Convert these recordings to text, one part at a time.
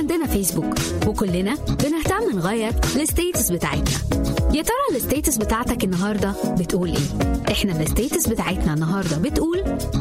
عندنا فيسبوك وكلنا بنهتم نغير الستيتس بتاعتنا يا ترى الستيتس بتاعتك النهارده بتقول ايه احنا الستيتس بتاعتنا النهارده بتقول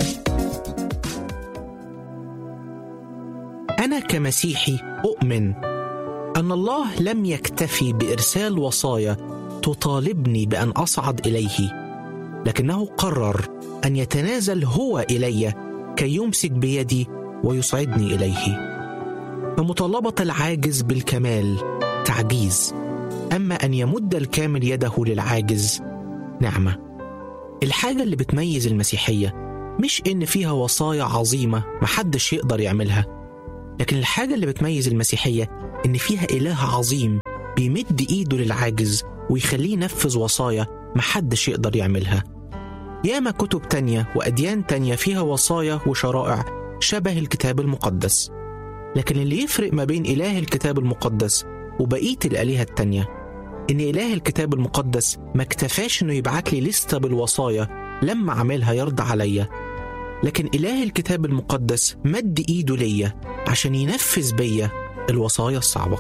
أنا كمسيحي أؤمن أن الله لم يكتفي بإرسال وصايا تطالبني بأن أصعد إليه لكنه قرر أن يتنازل هو إلي كي يمسك بيدي ويصعدني إليه فمطالبة العاجز بالكمال تعجيز أما أن يمد الكامل يده للعاجز نعمة الحاجة اللي بتميز المسيحية مش إن فيها وصايا عظيمة محدش يقدر يعملها لكن الحاجة اللي بتميز المسيحية إن فيها إله عظيم بيمد إيده للعاجز ويخليه ينفذ وصايا محدش يقدر يعملها ياما كتب تانية وأديان تانية فيها وصايا وشرائع شبه الكتاب المقدس لكن اللي يفرق ما بين إله الكتاب المقدس وبقية الآلهة التانية إن إله الكتاب المقدس ما اكتفاش إنه يبعت لي لستة بالوصايا لما عملها يرضى عليا لكن إله الكتاب المقدس مد إيده ليا عشان ينفذ بيا الوصايا الصعبة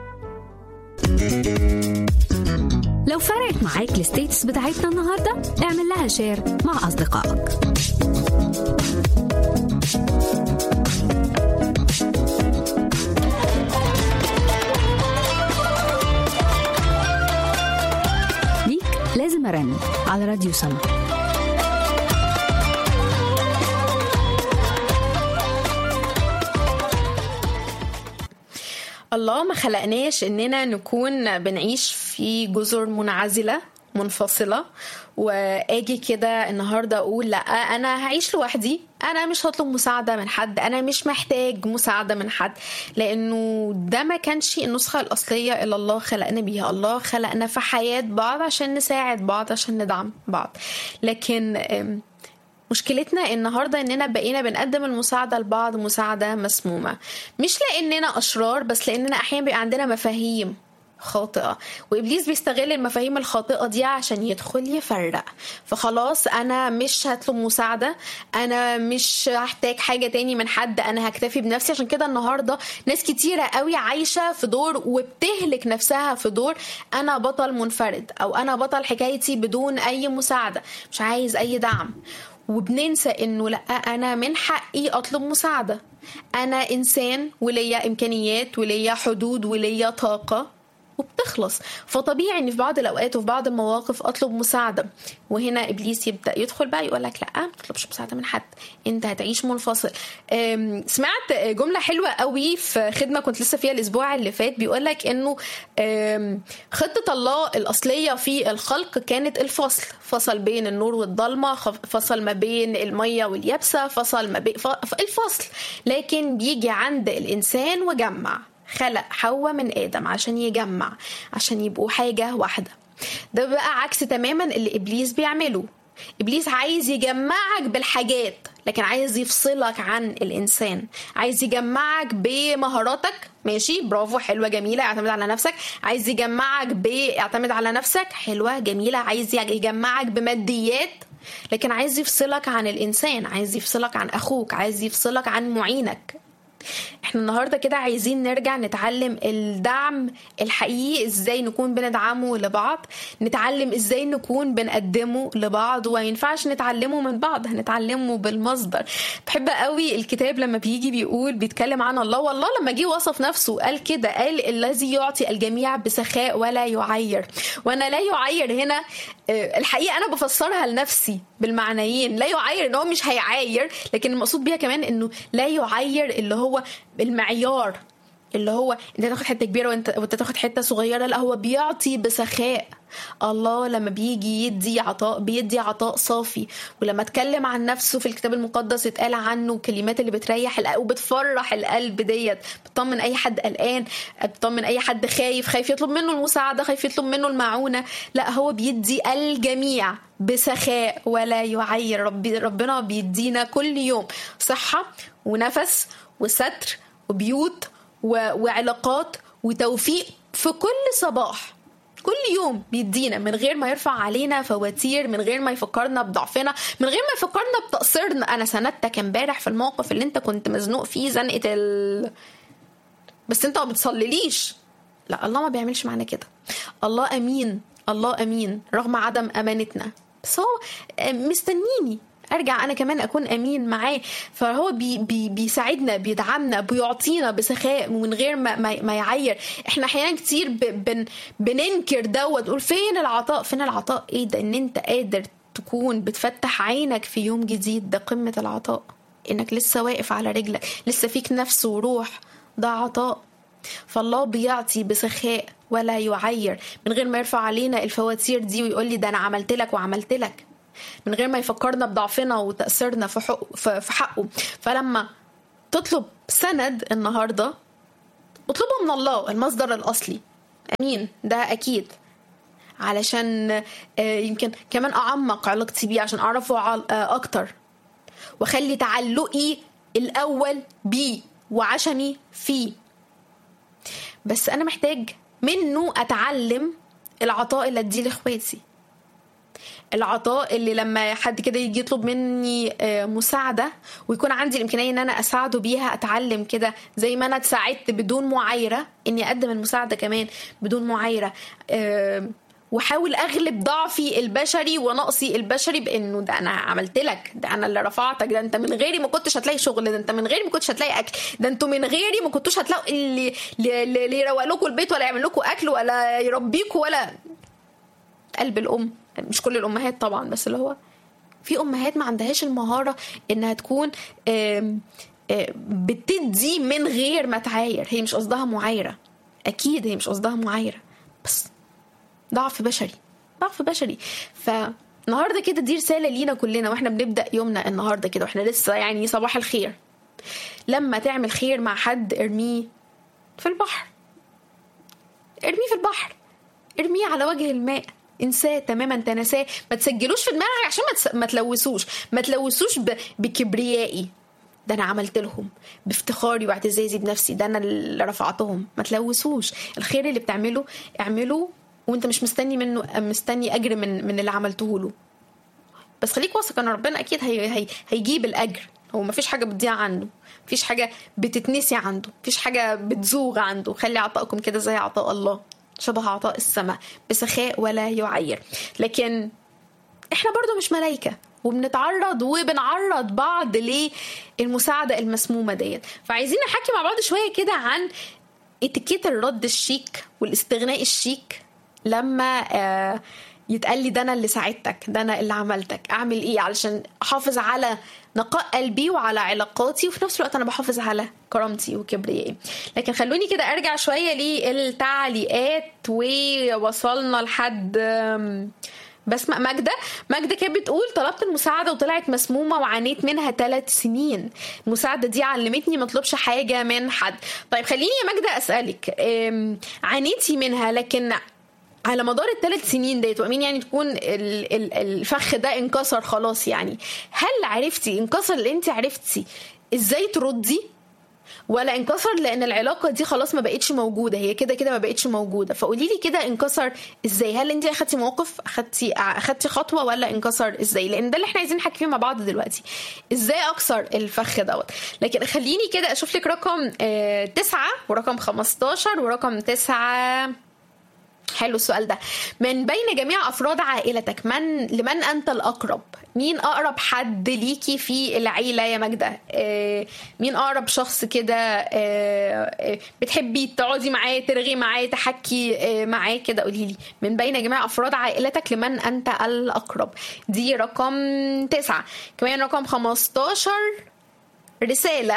لو فرقت معاك الستيتس بتاعتنا النهارده اعمل لها شير مع اصدقائك ليك لازم ارن على راديو سما الله ما خلقناش اننا نكون بنعيش في جزر منعزله منفصله واجي كده النهارده اقول لا انا هعيش لوحدي انا مش هطلب مساعده من حد انا مش محتاج مساعده من حد لانه ده ما كانش النسخه الاصليه اللي الله خلقنا بيها الله خلقنا في حياه بعض عشان نساعد بعض عشان ندعم بعض لكن أم، مشكلتنا النهارده اننا بقينا بنقدم المساعده لبعض مساعده مسمومه مش لاننا اشرار بس لاننا احيانا بيبقى عندنا مفاهيم خاطئة وإبليس بيستغل المفاهيم الخاطئة دي عشان يدخل يفرق فخلاص أنا مش هطلب مساعدة أنا مش هحتاج حاجة تاني من حد أنا هكتفي بنفسي عشان كده النهاردة ناس كتيرة قوي عايشة في دور وبتهلك نفسها في دور أنا بطل منفرد أو أنا بطل حكايتي بدون أي مساعدة مش عايز أي دعم وبننسى انه لا انا من حقي اطلب مساعده انا انسان وليا امكانيات وليا حدود وليا طاقه وبتخلص فطبيعي ان في بعض الاوقات وفي بعض المواقف اطلب مساعده وهنا ابليس يبدا يدخل بقى يقول لك لا ما تطلبش مساعده من حد انت هتعيش منفصل أم، سمعت جمله حلوه قوي في خدمه كنت لسه فيها الاسبوع اللي فات بيقول لك انه أم، خطه الله الاصليه في الخلق كانت الفصل فصل بين النور والضلمه خف- فصل ما بين الميه واليابسه فصل ما بين ف- ف- الفصل لكن بيجي عند الانسان وجمع خلق حواء من ادم عشان يجمع عشان يبقوا حاجه واحده ده بقى عكس تماما اللي ابليس بيعمله ابليس عايز يجمعك بالحاجات لكن عايز يفصلك عن الانسان عايز يجمعك بمهاراتك ماشي برافو حلوه جميله اعتمد على نفسك عايز يجمعك باعتمد على نفسك حلوه جميله عايز يجمعك بماديات لكن عايز يفصلك عن الانسان عايز يفصلك عن اخوك عايز يفصلك عن معينك احنا النهارده كده عايزين نرجع نتعلم الدعم الحقيقي ازاي نكون بندعمه لبعض نتعلم ازاي نكون بنقدمه لبعض وما ينفعش نتعلمه من بعض هنتعلمه بالمصدر بحب قوي الكتاب لما بيجي بيقول بيتكلم عن الله والله لما جه وصف نفسه قال كده قال الذي يعطي الجميع بسخاء ولا يعير وانا لا يعير هنا آه، الحقيقه انا بفسرها لنفسي بالمعنيين لا يعير ان هو مش هيعاير لكن المقصود بيها كمان انه لا يعير اللي هو المعيار اللي هو انت تاخد حته كبيره وانت وانت تاخد حته صغيره لا هو بيعطي بسخاء الله لما بيجي يدي عطاء بيدي عطاء صافي ولما اتكلم عن نفسه في الكتاب المقدس اتقال عنه الكلمات اللي بتريح القلب وبتفرح القلب ديت بتطمن اي حد قلقان بتطمن اي حد خايف خايف يطلب منه المساعده خايف يطلب منه المعونه لا هو بيدي الجميع بسخاء ولا يعير ربي ربنا بيدينا كل يوم صحه ونفس وستر وبيوت و- وعلاقات وتوفيق في كل صباح كل يوم بيدينا من غير ما يرفع علينا فواتير من غير ما يفكرنا بضعفنا من غير ما يفكرنا بتقصيرنا انا سندتك امبارح في الموقف اللي انت كنت مزنوق فيه زنقه ال بس انت ما بتصليليش لا الله ما بيعملش معانا كده الله امين الله امين رغم عدم امانتنا بس هو مستنيني ارجع انا كمان اكون امين معاه فهو بي بي بيساعدنا بيدعمنا بيعطينا بسخاء من غير ما ما, ما يعير احنا احيانا كتير ب بن بننكر دوت نقول فين العطاء فين العطاء ايه ده ان انت قادر تكون بتفتح عينك في يوم جديد ده قمه العطاء انك لسه واقف على رجلك لسه فيك نفس وروح ده عطاء فالله بيعطي بسخاء ولا يعير من غير ما يرفع علينا الفواتير دي ويقول لي ده انا عملت لك وعملت لك من غير ما يفكرنا بضعفنا وتأثيرنا في حقه, في حقه فلما تطلب سند النهاردة اطلبه من الله المصدر الأصلي أمين ده أكيد علشان يمكن كمان أعمق علاقتي بيه عشان أعرفه أكتر وأخلي تعلقي الأول بيه وعشمي فيه بس أنا محتاج منه أتعلم العطاء اللي أديه لإخواتي العطاء اللي لما حد كده يجي يطلب مني مساعدة ويكون عندي الإمكانية إن أنا أساعده بيها أتعلم كده زي ما أنا اتساعدت بدون معايرة إني أقدم المساعدة كمان بدون معايرة واحاول اغلب ضعفي البشري ونقصي البشري بانه ده انا عملت لك ده انا اللي رفعتك ده انت من غيري ما كنتش هتلاقي شغل ده انت من غيري ما كنتش هتلاقي اكل ده انتوا من غيري ما كنتوش هتلاقوا اللي اللي يروق لكم البيت ولا يعمل لكم اكل ولا يربيكم ولا قلب الام مش كل الامهات طبعا بس اللي هو في امهات ما عندهاش المهاره انها تكون آم آم بتدي من غير ما تعاير هي مش قصدها معايره اكيد هي مش قصدها معايره بس ضعف بشري ضعف بشري فالنهارده كده دي رساله لينا كلنا واحنا بنبدا يومنا النهارده كده واحنا لسه يعني صباح الخير لما تعمل خير مع حد ارميه في البحر ارميه في البحر ارميه على وجه الماء انساه تماما تنساه ما تسجلوش في دماغك عشان ما, تس... ما تلوثوش ما تلوثوش ب... بكبريائي ده انا عملت لهم بافتخاري واعتزازي بنفسي ده انا اللي رفعتهم ما تلوثوش الخير اللي بتعمله اعمله وانت مش مستني منه مستني اجر من من اللي عملته له بس خليك واثق ان ربنا اكيد هي هي هيجيب الاجر هو مفيش حاجه بتضيع عنده مفيش حاجه بتتنسي عنده مفيش حاجه بتزوغ عنده خلي عطائكم كده زي عطاء الله شبه عطاء السماء بسخاء ولا يعير لكن احنا برضو مش ملايكه وبنتعرض وبنعرض بعض للمساعده المسمومه ديت فعايزين نحكي مع بعض شويه كده عن اتيكيت الرد الشيك والاستغناء الشيك لما آه يتقال لي ده انا اللي ساعدتك ده انا اللي عملتك اعمل ايه علشان احافظ على نقاء قلبي وعلى علاقاتي وفي نفس الوقت انا بحافظ على كرامتي وكبريائي لكن خلوني كده ارجع شويه للتعليقات ووصلنا لحد بسمة ماجدة ماجدة كانت بتقول طلبت المساعدة وطلعت مسمومة وعانيت منها ثلاث سنين المساعدة دي علمتني ما اطلبش حاجة من حد طيب خليني يا ماجدة أسألك عانيتي منها لكن على مدار الثلاث سنين ديت وامين يعني تكون الفخ ده انكسر خلاص يعني هل عرفتي انكسر اللي انت عرفتي ازاي تردي ولا انكسر لان العلاقه دي خلاص ما بقتش موجوده هي كده كده ما بقتش موجوده فقولي لي كده انكسر ازاي هل انت اخدتي موقف اخدتي اخدتي خطوه ولا انكسر ازاي لان ده اللي احنا عايزين نحكي فيه مع بعض دلوقتي ازاي اكسر الفخ دوت لكن خليني كده اشوف لك رقم اه تسعة ورقم 15 ورقم تسعة حلو السؤال ده من بين جميع افراد عائلتك من لمن انت الاقرب مين اقرب حد ليكي في العيله يا ماجده آه مين اقرب شخص كده آه آه بتحبي تقعدي معاه ترغي معاه تحكي آه معاه كده قولي لي من بين جميع افراد عائلتك لمن انت الاقرب دي رقم تسعة كمان رقم 15 رساله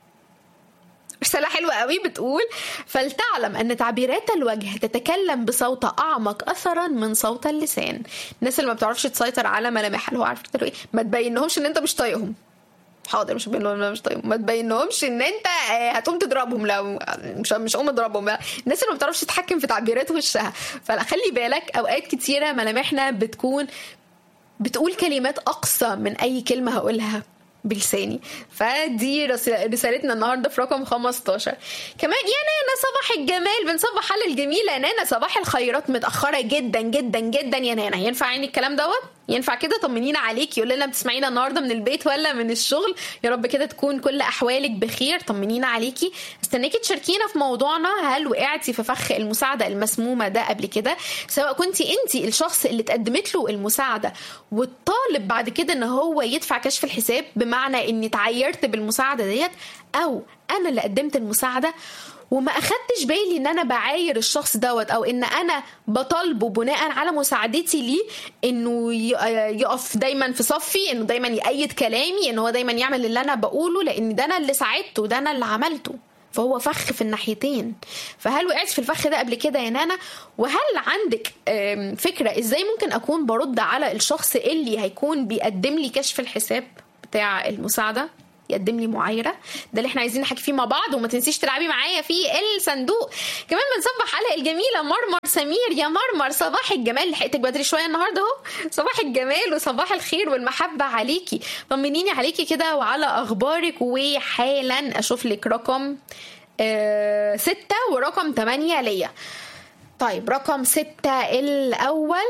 رسالة حلوة قوي بتقول فلتعلم أن تعبيرات الوجه تتكلم بصوت أعمق أثرا من صوت اللسان الناس اللي ما بتعرفش تسيطر على ملامحها اللي هو عارف ايه ما تبينهمش ان انت مش طايقهم حاضر مش بين مش طيب ما تبينهمش ان انت هتقوم تضربهم لو مش مش قوم اضربهم لا الناس اللي ما بتعرفش تتحكم في تعبيرات وشها فخلي بالك اوقات كتيره ملامحنا بتكون بتقول كلمات اقصى من اي كلمه هقولها بلساني فدي رسالتنا النهارده في رقم 15 كمان يا نانا صباح الجمال بنصبح على الجميله نانا صباح الخيرات متاخره جدا جدا جدا يا نانا ينفع يعني الكلام دوت ينفع كده طمنينا عليك يقول لنا بتسمعينا النهارده من البيت ولا من الشغل يا رب كده تكون كل احوالك بخير طمنينا عليكي استناكي تشاركينا في موضوعنا هل وقعتي في فخ المساعده المسمومه ده قبل كده سواء كنتي انت الشخص اللي اتقدمت له المساعده والطالب بعد كده ان هو يدفع كشف الحساب بمعنى اني اتعيرت بالمساعده ديت او انا اللي قدمت المساعده وما اخدتش بالي ان انا بعاير الشخص دوت او ان انا بطالبه بناء على مساعدتي ليه انه يقف دايما في صفي انه دايما يأيد كلامي ان هو دايما يعمل اللي انا بقوله لان ده انا اللي ساعدته ده انا اللي عملته فهو فخ في الناحيتين فهل وقعت في الفخ ده قبل كده يا نانا وهل عندك فكره ازاي ممكن اكون برد على الشخص اللي هيكون بيقدم لي كشف الحساب بتاع المساعده يقدم لي معايره ده اللي احنا عايزين نحكي فيه مع بعض وما تنسيش تلعبي معايا في الصندوق كمان بنصبح على الجميله مرمر سمير يا مرمر صباح الجمال لحقتك بدري شويه النهارده اهو صباح الجمال وصباح الخير والمحبه عليكي طمنيني عليكي كده وعلى اخبارك وحالا اشوف لك رقم آه ستة ورقم تمانية ليا طيب رقم ستة الأول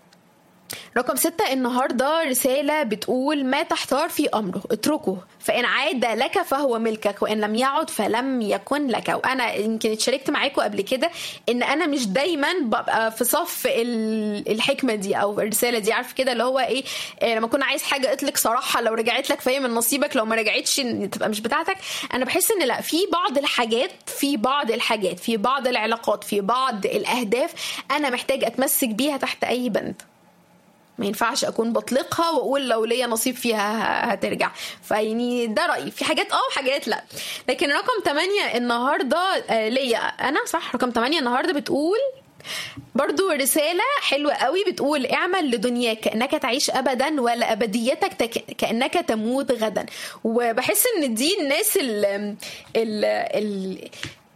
رقم ستة النهاردة رسالة بتقول ما تحتار في أمره اتركه فإن عاد لك فهو ملكك وإن لم يعد فلم يكن لك وأنا يمكن اتشاركت معاكم قبل كده إن أنا مش دايما ببقى في صف الحكمة دي أو الرسالة دي عارف كده اللي هو إيه, إيه لما كنا عايز حاجة اطلق صراحة لو رجعت لك فهي من نصيبك لو ما رجعتش تبقى مش بتاعتك أنا بحس إن لا في بعض الحاجات في بعض الحاجات في بعض العلاقات في بعض الأهداف أنا محتاج أتمسك بيها تحت أي بند ما ينفعش اكون بطلقها واقول لو ليا نصيب فيها هترجع فيعني ده رايي في حاجات اه وحاجات لا لكن رقم 8 النهارده ليا انا صح رقم 8 النهارده بتقول برضو رسالة حلوة قوي بتقول اعمل لدنياك كأنك تعيش أبدا ولا أبديتك تك... كأنك تموت غدا وبحس إن دي الناس ال... ال... ال...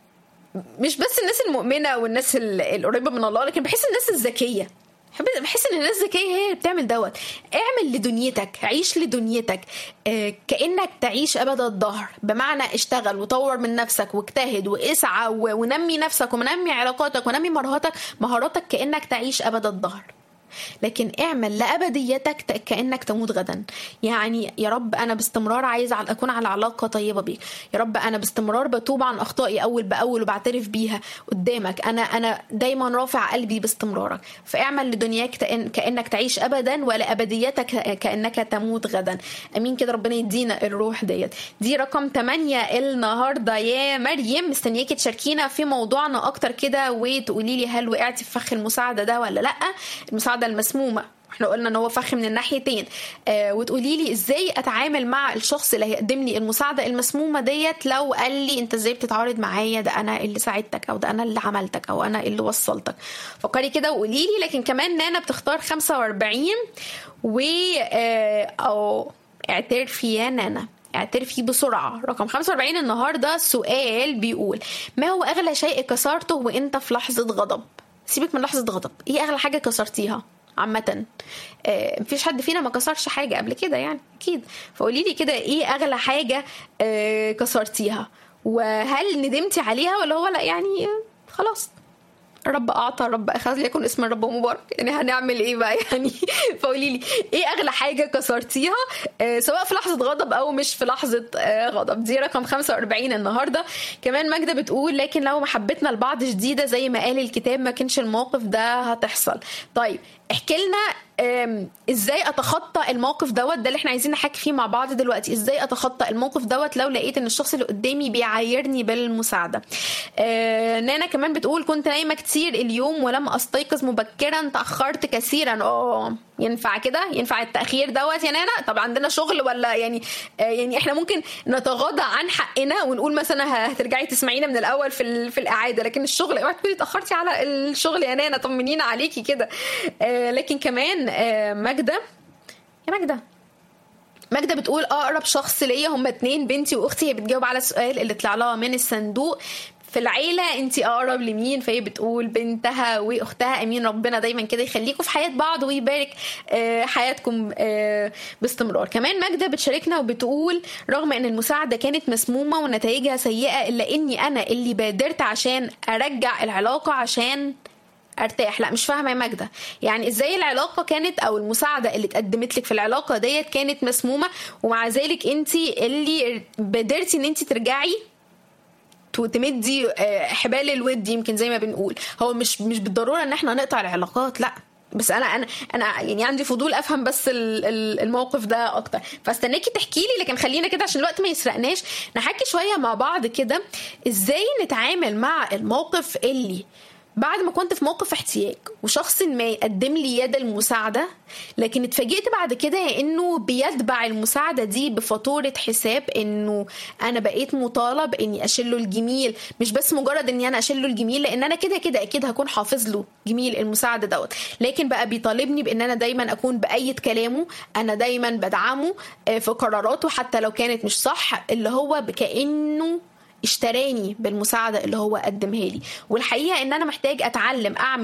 مش بس الناس المؤمنة والناس القريبة من الله لكن بحس الناس الذكية بحس ان الناس الذكيه هي اللي بتعمل دوت اعمل لدنيتك عيش لدنيتك آه كانك تعيش ابد الظهر بمعنى اشتغل وطور من نفسك واجتهد واسعى ونمي نفسك ونمي علاقاتك ونمي مهاراتك مهاراتك كانك تعيش ابد الظهر لكن اعمل لابديتك كانك تموت غدا يعني يا رب انا باستمرار عايز اكون على علاقه طيبه بيك يا رب انا باستمرار بتوب عن اخطائي اول باول وبعترف بيها قدامك انا انا دايما رافع قلبي باستمرارك فاعمل لدنياك كانك تعيش ابدا ولابديتك كانك تموت غدا امين كده ربنا يدينا الروح ديت دي رقم 8 النهارده يا مريم مستنياكي تشاركينا في موضوعنا اكتر كده وتقولي لي هل وقعتي في فخ المساعده ده ولا لا المساعده المسمومه احنا قلنا ان هو فخ من الناحيتين آه وتقولي لي ازاي اتعامل مع الشخص اللي هيقدم لي المساعده المسمومه ديت لو قال لي انت ازاي بتتعارض معايا ده انا اللي ساعدتك او ده انا اللي عملتك او انا اللي وصلتك فكري كده وقولي لي لكن كمان نانا بتختار 45 و آه او اعترفي يا نانا اعترفي بسرعة رقم 45 النهاردة سؤال بيقول ما هو أغلى شيء كسرته وإنت في لحظة غضب سيبك من لحظة غضب ايه أغلى حاجة كسرتيها عامة آه مفيش حد فينا ما كسرش حاجة قبل كده يعني أكيد فقولي لي كده إيه أغلى حاجة آه كسرتيها وهل ندمتي عليها ولا هو لا يعني خلاص رب اعطى رب اخذ ليكن اسم الرب مبارك يعني هنعمل ايه بقى يعني فقولي لي ايه اغلى حاجه كسرتيها آه سواء في لحظه غضب او مش في لحظه آه غضب دي رقم 45 النهارده كمان ماجده بتقول لكن لو محبتنا لبعض شديده زي ما قال الكتاب ما كانش الموقف ده هتحصل طيب احكي لنا ازاي اتخطى الموقف دوت ده اللي احنا عايزين نحكي فيه مع بعض دلوقتي ازاي اتخطى الموقف دوت لو لقيت ان الشخص اللي قدامي بيعايرني بالمساعده آه نانا كمان بتقول كنت نايمه كتير اليوم ولم استيقظ مبكرا تاخرت كثيرا اه ينفع كده ينفع التاخير دوت يا نانا طب عندنا شغل ولا يعني آه يعني احنا ممكن نتغاضى عن حقنا ونقول مثلا هترجعي تسمعينا من الاول في في الاعاده لكن الشغل اوعي تكوني اتاخرتي على الشغل يا نانا طمنينا عليكي كده آه لكن كمان آه ماجده يا ماجده ماجده بتقول اقرب شخص ليا هم اتنين بنتي واختي هي بتجاوب على السؤال اللي طلع لها من الصندوق في العيلة انت اقرب لمين فهي بتقول بنتها واختها امين ربنا دايما كده يخليكم في حياة بعض ويبارك حياتكم باستمرار كمان ماجدة بتشاركنا وبتقول رغم ان المساعدة كانت مسمومة ونتائجها سيئة الا اني انا اللي بادرت عشان ارجع العلاقة عشان ارتاح لا مش فاهمه يا ماجده يعني ازاي العلاقه كانت او المساعده اللي اتقدمت لك في العلاقه ديت كانت مسمومه ومع ذلك انت اللي قدرتي ان انت ترجعي تمدي حبال الود يمكن زي ما بنقول هو مش مش بالضروره ان احنا نقطع العلاقات لا بس انا انا انا يعني عندي فضول افهم بس الموقف ده اكتر فاستناكي تحكي لي لكن خلينا كده عشان الوقت ما يسرقناش نحكي شويه مع بعض كده ازاي نتعامل مع الموقف اللي بعد ما كنت في موقف احتياج وشخص ما يقدم لي يد المساعدة لكن اتفاجئت بعد كده انه بيتبع المساعدة دي بفاتورة حساب انه انا بقيت مطالب اني اشيله الجميل مش بس مجرد اني انا اشيله الجميل لان انا كده كده اكيد هكون حافظ له جميل المساعدة دوت لكن بقى بيطالبني بان انا دايما اكون بايد كلامه انا دايما بدعمه في قراراته حتى لو كانت مش صح اللي هو كانه اشتراني بالمساعده اللي هو قدمها لي والحقيقه ان انا محتاج اتعلم اعمل